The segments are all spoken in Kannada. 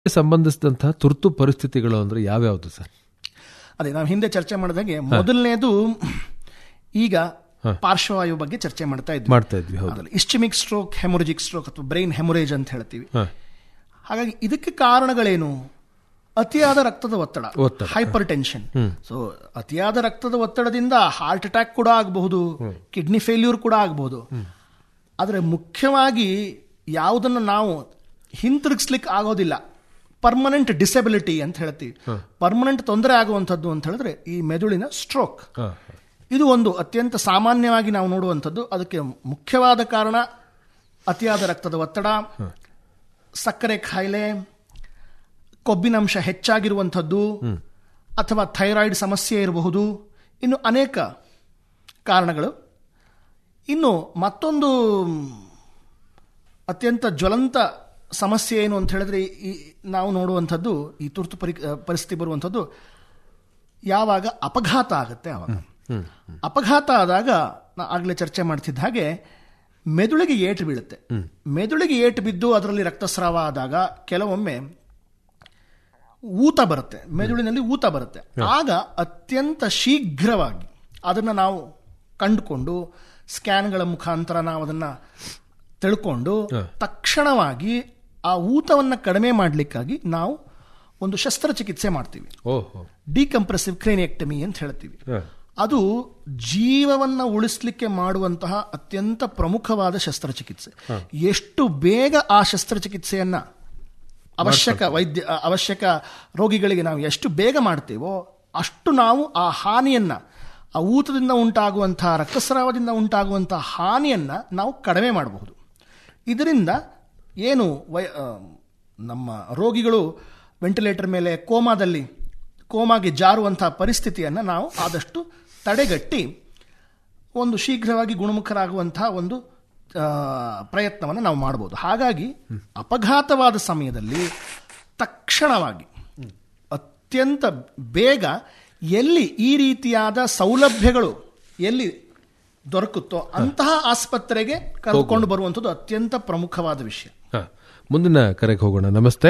ಸಂಬಂಧಿಸಿದಂತಹ ತುರ್ತು ಪರಿಸ್ಥಿತಿಗಳು ಅಂದ್ರೆ ಯಾವ್ಯಾವುದು ಸರ್ ಅದೇ ನಾವು ಹಿಂದೆ ಚರ್ಚೆ ಮಾಡಿದಾಗೆ ಮೊದಲನೇದು ಈಗ ಪಾರ್ಶ್ವವಾಯು ಬಗ್ಗೆ ಚರ್ಚೆ ಮಾಡ್ತಾ ಇದ್ವಿ ಮಾಡ್ತಾ ಇದ್ವಿ ಹೌದು ಇಸ್ಟಿಮಿಕ್ ಸ್ಟ್ರೋಕ್ ಹೆಮೊರಜಿಕ್ ಸ್ಟ್ರೋಕ್ ಅಥವಾ ಬ್ರೈನ್ ಹೆಮೊರೇಜ್ ಅಂತ ಹೇಳ್ತೀವಿ ಹ. ಹಾಗಾಗಿ ಇದಕ್ಕೆ ಕಾರಣಗಳೇನು ಅತಿಯಾದ ರಕ್ತದ ಒತ್ತಡ ಒತ್ತಡ. ಹೈಪರ್ ಟೆನ್ಷನ್ ಸೊ ಅತಿಯಾದ ರಕ್ತದ ಒತ್ತಡದಿಂದ ಹಾರ್ಟ್ ಅಟ್ಯಾಕ್ ಕೂಡ ಆಗಬಹುದು ಕಿಡ್ನಿ ಫೇಲ್ಯೂರ್ ಕೂಡ ಆಗಬಹುದು ಆದರೆ ಮುಖ್ಯವಾಗಿ ಯಾವುದನ್ನು ನಾವು ಹಿಂತಿರುಗಿಸ್ಲಿಕ್ಕೆ ಆಗೋದಿಲ್ಲ ಪರ್ಮನೆಂಟ್ ಡಿಸೆಬಿಲಿಟಿ ಅಂತ ಹೇಳ್ತೀವಿ ಪರ್ಮನೆಂಟ್ ತೊಂದರೆ ಆಗುವಂಥದ್ದು ಅಂತ ಹೇಳಿದ್ರೆ ಈ ಮೆದುಳಿನ ಸ್ಟ್ರೋಕ್ ಹ. ಇದು ಒಂದು ಅತ್ಯಂತ ಸಾಮಾನ್ಯವಾಗಿ ನಾವು ನೋಡುವಂಥದ್ದು ಅದಕ್ಕೆ ಮುಖ್ಯವಾದ ಕಾರಣ ಅತಿಯಾದ ರಕ್ತದ ಒತ್ತಡ ಸಕ್ಕರೆ ಕಾಯಿಲೆ ಕೊಬ್ಬಿನಂಶ ಹೆಚ್ಚಾಗಿರುವಂಥದ್ದು ಅಥವಾ ಥೈರಾಯ್ಡ್ ಸಮಸ್ಯೆ ಇರಬಹುದು ಇನ್ನು ಅನೇಕ ಕಾರಣಗಳು ಇನ್ನು ಮತ್ತೊಂದು ಅತ್ಯಂತ ಜ್ವಲಂತ ಸಮಸ್ಯೆ ಏನು ಅಂತ ಹೇಳಿದ್ರೆ ಈ ನಾವು ನೋಡುವಂಥದ್ದು ಈ ತುರ್ತು ಪರಿ ಪರಿಸ್ಥಿತಿ ಬರುವಂಥದ್ದು ಯಾವಾಗ ಅಪಘಾತ ಆಗುತ್ತೆ ಆವಾಗ ಅಪಘಾತ ಆದಾಗ ನಾ ಆಗಲೇ ಚರ್ಚೆ ಮಾಡ್ತಿದ್ದ ಹಾಗೆ ಮೆದುಳಿಗೆ ಏಟು ಬೀಳುತ್ತೆ ಮೆದುಳಿಗೆ ಏಟು ಬಿದ್ದು ಅದರಲ್ಲಿ ರಕ್ತಸ್ರಾವ ಆದಾಗ ಕೆಲವೊಮ್ಮೆ ಊತ ಬರುತ್ತೆ ಮೆದುಳಿನಲ್ಲಿ ಊತ ಬರುತ್ತೆ ಆಗ ಅತ್ಯಂತ ಶೀಘ್ರವಾಗಿ ಅದನ್ನು ನಾವು ಕಂಡುಕೊಂಡು ಸ್ಕ್ಯಾನ್ಗಳ ಮುಖಾಂತರ ನಾವು ಅದನ್ನು ತಿಳ್ಕೊಂಡು ತಕ್ಷಣವಾಗಿ ಆ ಊತವನ್ನು ಕಡಿಮೆ ಮಾಡಲಿಕ್ಕಾಗಿ ನಾವು ಒಂದು ಶಸ್ತ್ರಚಿಕಿತ್ಸೆ ಮಾಡ್ತೀವಿ ಓಹೋ ಡಿಕಂಪ್ರೆಸಿವ್ ಕ್ರೇನಿಯಕ್ಟಮಿ ಅಂತ ಹೇಳ್ತೀವಿ ಹ. ಅದು ಜೀವವನ್ನ ಉಳಿಸ್ಲಿಕ್ಕೆ ಮಾಡುವಂತಹ ಅತ್ಯಂತ ಪ್ರಮುಖವಾದ ಶಸ್ತ್ರಚಿಕಿತ್ಸೆ ಎಷ್ಟು ಬೇಗ ಆ ಶಸ್ತ್ರಚಿಕಿತ್ಸೆಯನ್ನ ಅವಶ್ಯಕ ವೈದ್ಯ ಅವಶ್ಯಕ ರೋಗಿಗಳಿಗೆ ನಾವು ಎಷ್ಟು ಬೇಗ ಮಾಡ್ತೇವೋ ಅಷ್ಟು ನಾವು ಆ ಹಾನಿಯನ್ನ ಆ ಊತದಿಂದ ಉಂಟಾಗುವಂತಹ ರಕ್ತಸ್ರಾವದಿಂದ ಉಂಟಾಗುವಂತಹ ಹಾನಿಯನ್ನ ನಾವು ಕಡಿಮೆ ಮಾಡಬಹುದು ಇದರಿಂದ ಏನು ವೈ ಆ, ನಮ್ಮ ರೋಗಿಗಳು ವೆಂಟಿಲೇಟರ್ ಮೇಲೆ ಕೋಮಾದಲ್ಲಿ ಕೋಮಾಗೆ ಜಾರುವಂತಹ ಪರಿಸ್ಥಿತಿಯನ್ನು ನಾವು ಆದಷ್ಟು ತಡೆಗಟ್ಟಿ ಒಂದು ಶೀಘ್ರವಾಗಿ ಗುಣಮುಖರಾಗುವಂತಹ ಒಂದು ಆ, ಪ್ರಯತ್ನವನ್ನು ನಾವು ಮಾಡ್ಬೋದು ಹಾಗಾಗಿ ಅಪಘಾತವಾದ ಸಮಯದಲ್ಲಿ ತಕ್ಷಣವಾಗಿ ಅತ್ಯಂತ ಬೇಗ ಎಲ್ಲಿ ಈ ರೀತಿಯಾದ ಸೌಲಭ್ಯಗಳು ಎಲ್ಲಿ ದೊರಕುತ್ತೋ ಅಂತಹ ಆಸ್ಪತ್ರೆಗೆ ಕರೆದುಕೊಂಡು ಬರುವಂಥದ್ದು ಅತ್ಯಂತ ಪ್ರಮುಖವಾದ ವಿಷಯ ಹ. ಮುಂದಿನ ಕರೆಗೆ ಹೋಗೋಣ ನಮಸ್ತೆ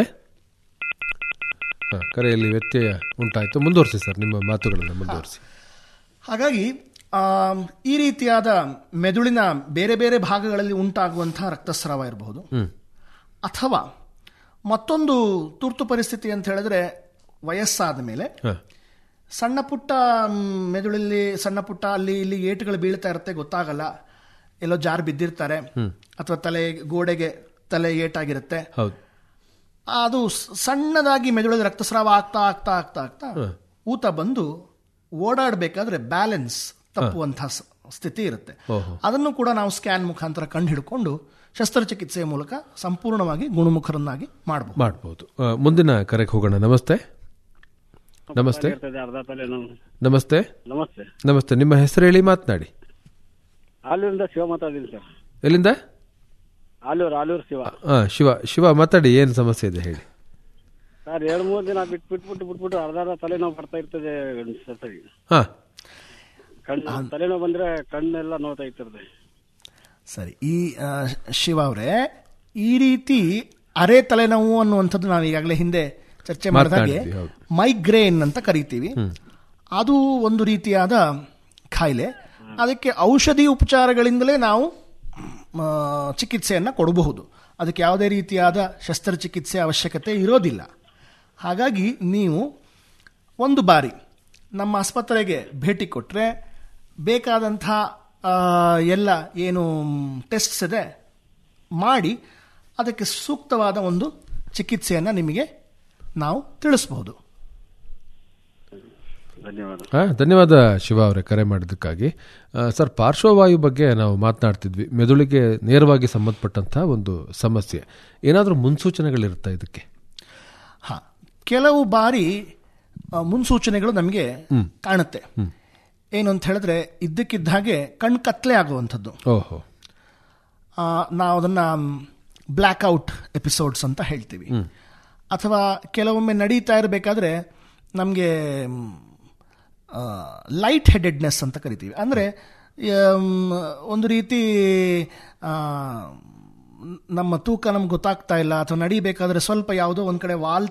ಹ, ಕರೆಯಲ್ಲಿ ವ್ಯತ್ಯಯ ಉಂಟಾಯ್ತು ಮುಂದುವರಿಸಿ ಸರ್ ನಿಮ್ಮ ಮಾತುಗಳನ್ನು ಮುಂದುವರಿಸಿ ಹಾಗಾಗಿ ಆ, ಈ ರೀತಿಯಾದ ಮೆದುಳಿನ ಬೇರೆ ಬೇರೆ ಭಾಗಗಳಲ್ಲಿ ಉಂಟಾಗುವಂತಹ ರಕ್ತಸ್ರಾವ ಇರಬಹುದು ಅಥವಾ ಮತ್ತೊಂದು ತುರ್ತು ಪರಿಸ್ಥಿತಿ ಅಂತ ಹೇಳಿದ್ರೆ ವಯಸ್ಸಾದ ಮೇಲೆ ಹ. ಸಣ್ಣ ಪುಟ್ಟ ಮ್, ಮೆದುಳಲ್ಲಿ ಸಣ್ಣ ಪುಟ್ಟ ಅಲ್ಲಿ ಇಲ್ಲಿ ಏಟುಗಳು ಬೀಳ್ತಾ ಇರುತ್ತೆ ಗೊತ್ತಾಗಲ್ಲ ಎಲ್ಲೋ ಜಾರ್ ಬಿದ್ದಿರ್ತಾರೆ ಅಥವಾ ತಲೆ ಗೋಡೆಗೆ ತಲೆ ಏಟಾಗಿರುತ್ತೆ ಹೌದು ಅದು ಸ್- ಸಣ್ಣದಾಗಿ ಮೆದುಳಿಗೆ ರಕ್ತಸ್ರಾವ ಆಗ್ತಾ ಆಗ್ತಾ ಆಗ್ತಾ ಆಗ್ತಾ ಊತ ಬಂದು ಓಡಾಡಬೇಕಾದ್ರೆ ಬ್ಯಾಲೆನ್ಸ್ ತಪ್ಪುವಂತಹ ಸ- ಸ್ಥಿತಿ ಇರುತ್ತೆ ಓಹೋ. ಅದನ್ನು ಕೂಡ ನಾವು ಸ್ಕ್ಯಾನ್ ಮುಖಾಂತರ ಕಂಡು ಹಿಡ್ಕೊಂಡು ಶಸ್ತ್ರಚಿಕಿತ್ಸೆಯ ಮೂಲಕ ಸಂಪೂರ್ಣವಾಗಿ ಗುಣಮುಖರನ್ನಾಗಿ ಮಾಡಬಹುದು ಮಾಡ್ಬೋದು ಆ, ಮುಂದಿನ ಕರೆಗೆ ಹೋಗೋಣ ನಮಸ್ತೆ ನಮಸ್ತೆ ಇರ್ತದೆ ಅರ್ಧ ತಲೆನೋವು ನಮಸ್ತೆ ನಮಸ್ತೆ ನಮಸ್ತೆ ನಿಮ್ಮ ಹೆಸರು ಹೇಳಿ ಮಾತನಾಡಿ ಆಲೂರಿಂದ ಶಿವ ಮಾತಾಡಿದ್ದೀನಿ ಸರ್ ಎಲ್ಲಿಂದ ಆಲೂರು ಆಲೂರು ಶಿವ ಆ, ಶಿವ ಶಿವ ಮಾತಾಡಿ ಏನು ಸಮಸ್ಯೆ ಇದೆ ಹೇಳಿ ಸರ್ ಎರಡು ಮೂರು ದಿನ ಬಿಟ್ಟು ಬಿಟ್ಬಿಟ್ಟು ಬಿಟ್ಬಿಟ್ಟು ಅರ್ಧ ಅರ್ಧ ತಲೆನೋವು ಬರ್ತಾ ಇರ್ತದೆ ಸರಿ ಹಾ ಕಣ್ಣು ತಲೆನೋವು ಬಂದ್ರೆ ಕಣ್ಣೆಲ್ಲ ನೋವ್ತಾ ಇರ್ತದೆ ಸರಿ ಈ ಆ, ಶಿವ ಅವರೇ ಈ ರೀತಿ ಅರೆ ತಲೆನೋವು ಅನ್ನುವಂಥದ್ದು ನಾವು ಈಗಾಗಲೇ ಹಿಂದೆ ಚರ್ಚೆ ಮಾಡಿದ ಹಾಗೆ ಮಾತನಾಡಿದ್ವಿ, ಹೌದು. ಮೈಗ್ರೇನ್ ಅಂತ ಕರಿತೀವಿ ಅದು ಒಂದು ರೀತಿಯಾದ ಕಾಯಿಲೆ ಅದಕ್ಕೆ ಔಷಧಿ ಉಪಚಾರಗಳಿಂದಲೇ ನಾವು ಆ, ಚಿಕಿತ್ಸೆಯನ್ನು ಕೊಡಬಹುದು ಅದಕ್ಕೆ ಯಾವುದೇ ರೀತಿಯಾದ ಶಸ್ತ್ರಚಿಕಿತ್ಸೆ ಅವಶ್ಯಕತೆ ಇರೋದಿಲ್ಲ ಹಾಗಾಗಿ ನೀವು ಒಂದು ಬಾರಿ ನಮ್ಮ ಆಸ್ಪತ್ರೆಗೆ ಭೇಟಿ ಕೊಟ್ಟರೆ ಬೇಕಾದಂಥ ಆ, ಎಲ್ಲ ಏನು ಟೆಸ್ಟ್ಸ್ ಇದೆ ಮಾಡಿ ಅದಕ್ಕೆ ಸೂಕ್ತವಾದ ಒಂದು ಚಿಕಿತ್ಸೆಯನ್ನು ನಿಮಗೆ ನಾವು ತಿಳಿಸಬಹುದು ಧನ್ಯವಾದ ಹಾ ಧನ್ಯವಾದ ಶಿವ ಅವರೇ ಕರೆ ಮಾಡಿದ್ದಕ್ಕಾಗಿ ಆ, ಸರ್ ಪಾರ್ಶ್ವವಾಯು ಬಗ್ಗೆ ನಾವು ಮಾತನಾಡ್ತಿದ್ವಿ ಮೆದುಳಿಗೆ ನೇರವಾಗಿ ಸಂಬಂಧಪಟ್ಟಂತಹ ಒಂದು ಸಮಸ್ಯೆ ಏನಾದರೂ ಮುನ್ಸೂಚನೆಗಳಿರುತ್ತಾ ಇದಕ್ಕೆ ಹಾ ಕೆಲವು ಬಾರಿ ಆ, ಮುನ್ಸೂಚನೆಗಳು ನಮಗೆ ಕಾಣುತ್ತೆ ಏನು ಅಂತ ಹೇಳಿದ್ರೆ ಇದ್ದಕ್ಕಿದ್ದ ಹಾಗೆ ಕಣ್ ಕತ್ಲೆ ಆಗುವಂಥದ್ದು ಓಹೋ ಆ, ನಾವು ಅದನ್ನು ಬ್ಲ್ಯಾಕ್ಔಟ್ ಎಪಿಸೋಡ್ಸ್ ಅಂತ ಹೇಳ್ತೀವಿ ಅಥವಾ ಕೆಲವೊಮ್ಮೆ ನಡೀತಾ ಇರಬೇಕಾದ್ರೆ ನಮಗೆ ಲೈಟ್ ಹೆಡೆಡ್ನೆಸ್ ಅಂತ ಕರಿತೀವಿ ಅಂದರೆ ಒಂದು ರೀತಿ ಆ, ನಮ್ಮ ತೂಕ ನಮ್ಗೆ ಗೊತ್ತಾಗ್ತಾ ಇಲ್ಲ ಅಥವಾ ನಡಿಬೇಕಾದ್ರೆ ಸ್ವಲ್ಪ ಯಾವುದೋ ಒಂದ್ ಕಡೆ ವಾಲ್